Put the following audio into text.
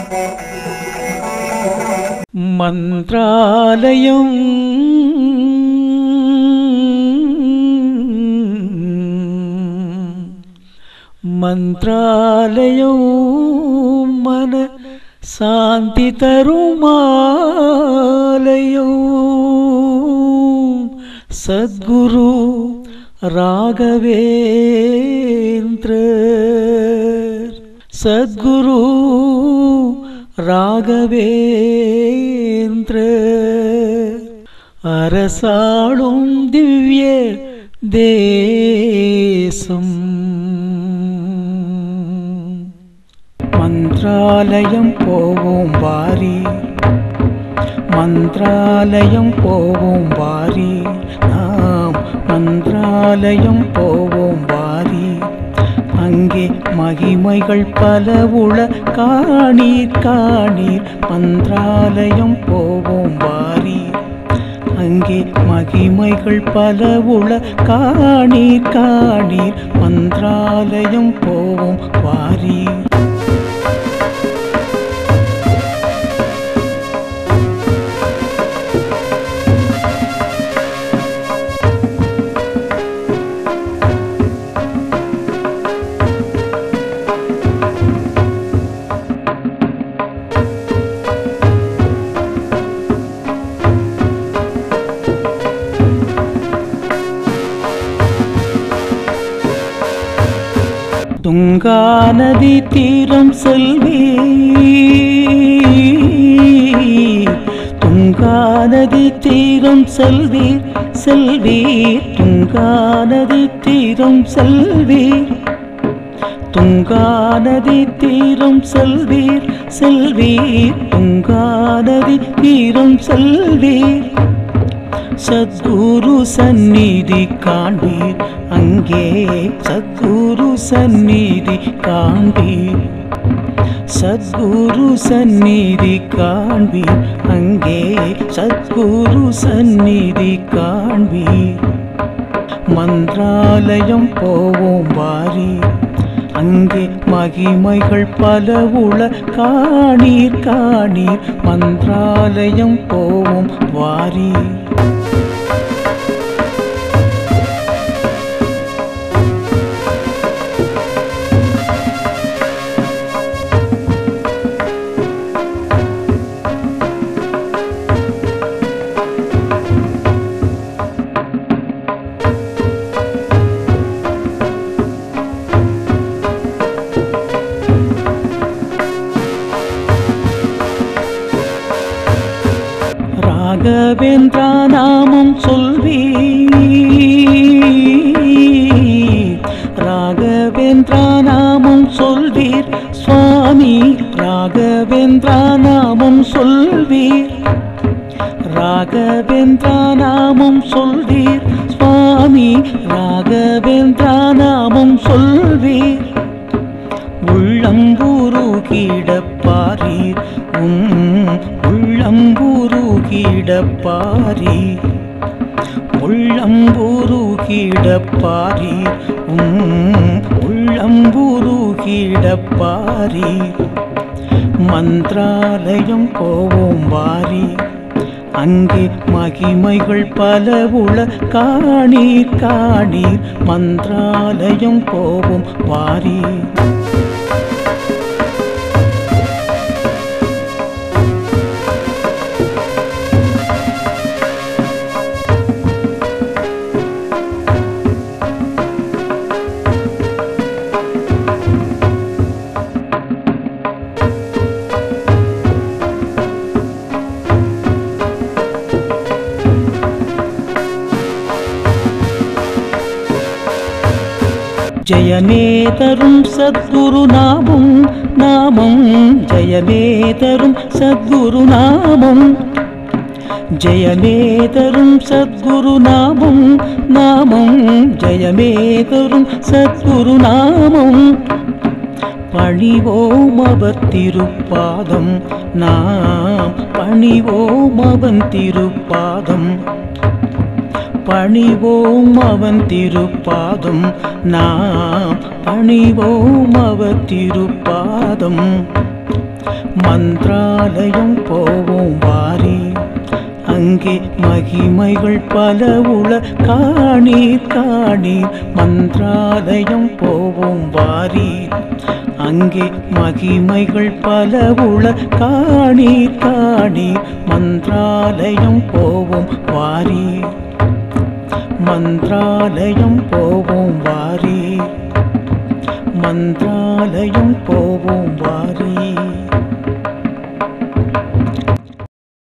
மந்திராலயம் மந்திராலயம் மன சாந்தி தருமாலயம் சத்குரு ராகவேந்திரர் சத்குரு ராகவேந்திரர் அரசாளும் திவ்ய தேசம் மந்திராலயம் போவோம் வாரி மந்திராலயம் போவோம் வாரி நாம் மந்திராலயம் போவோம் வாரி அங்கே மகிமைகள் பல உள காணீர் காணீர் மந்திராலயம் போவோம் வாரி அங்கே மகிமைகள் பல உள காணீர் காணீர் மந்திராலயம் போவோம் வாரி துங்கா நதி தீரம் செல்வி துங்கா நதி தீரம் செல்வி செல்வி துங்கா நதி தீரம் செல்வி துங்கா நதி தீரம் செல்வீர் செல்வீர் துங்கா நதி தீரம் செல்வீர் சத்குரு சந்நிதி காண்பீர் அங்கே சத்குரு சந்நிதி காண்பீர் சத்குரு சந்நிதி காண்பீர் அங்கே சத்குரு சந்நிதி காண்பீர் மந்திராலயம் போவோம் வாரி அங்கே மகிமைகள் பல உள காணீர் காணீர் மந்திராலயம் போவோம் வாரி ராகவேந்திரா நாமம் சொல்வி ராகவேந்திரா நாமம் சொல்வீர் சுவாமி ராகவேந்திரா நாமம் சொல்வீர் ராகவேந்திரா நாமம் சொல்வீர் சுவாமி ராகவேந்திரா நாமம் சொல்வீர் உள்ளம்பூரு கீடப்பாரீர் உம் உள்ளம்பூரு கீடப்பாரீர் உள்ளம்பூரு கீடப்பாரீர் உம் உள்ளம்பூரு கீடப்பாரீர் மந்திராலயம் போவோம் வாரி அங்கே மகிமைகள் பல உள காணீர் காணீர் மந்திராலயம் போவோம் வாரி ஜெயமே தரும் சத்குரு நாமம் நாமம் ஜெயமே தரும் சத்குரு நாமம் ஜெயமே தரும் சத்குரு நாமம் நாமம் ஜெயமே தரும் சத்குரு நாமம் பணிவோம் அவர் திருப்பாதம் நாம் பணிவோம் அவன் திருப்பாதம் பணிவோம் அவன் திருப்பாதம் நாம் பணிவோம் அவர் திருப்பாதம் மந்திராலயம் போவோம் வாரி அங்கே மகிமைகள் பல உள காணீர் காணீர் மந்திராலயம் போவோம் வாரீர் அங்கே மகிமைகள் பல உள காணீர் காணீர் மந்திராலயம் போவோம் வாரீர் மந்திராலயம் போவோம் வாரீர் மந்திராலயம் போவோம் வாரீர்